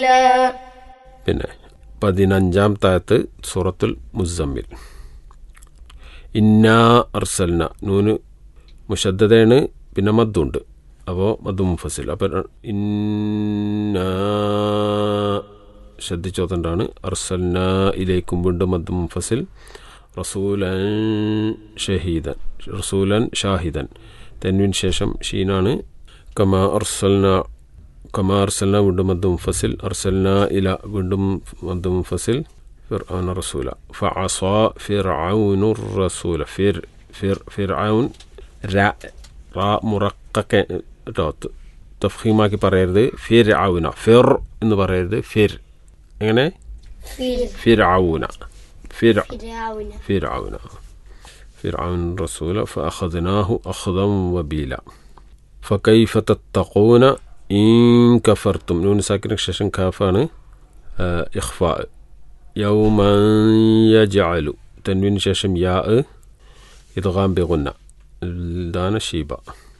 പിന്നെ പതിനഞ്ചാം താഴത്ത് സൂറത്തുൽ മുസമ്മിൽ ഇന്നാ അർസൽന നൂന് മുഷദ്ദതയാണ് പിന്നെ മദ്ദുണ്ട് അപ്പോൾ മദ്ദു മുഫസിൽ അപ്പോൾ ഇന്നാ ശ്രദ്ധിച്ചോത്തണ്ടാണ് അർസൽന ഇലേക്കും വീണ്ടും മദ്ദു മുഫസിൽ റസൂലൻ ഷഹീദൻ റസൂലൻ ഷാഹിദൻ തെൻവിന് ശേഷം ഷീനാണ് കമാ അർസൽന കമാ അർസൽന വീണ്ടും മദ്ദു മുഫസിൽ അർസൽന ഇല വീണ്ടും മദ്ദു മുഫസിൽ فرعون رسولا فعصى فرعون الرسول فر فر فرعون را را മുറക്ക കേട്ടോ തഫീമാക്കി പറയരുത് ഫിർ ആവുന ഫിർ എന്ന് പറയരുത് ഫിർ എങ്ങനെ ഫിർ ആവുന ഫിർ فرعون فرعون فرعون الرسول فأخذناه أخذا وبيلا فكيف تتقون إن كفرتم نون ساكن ششن كافان آه إخفاء يوما يجعل تنوين ششم ياء إدغام بغنى دانا شيبا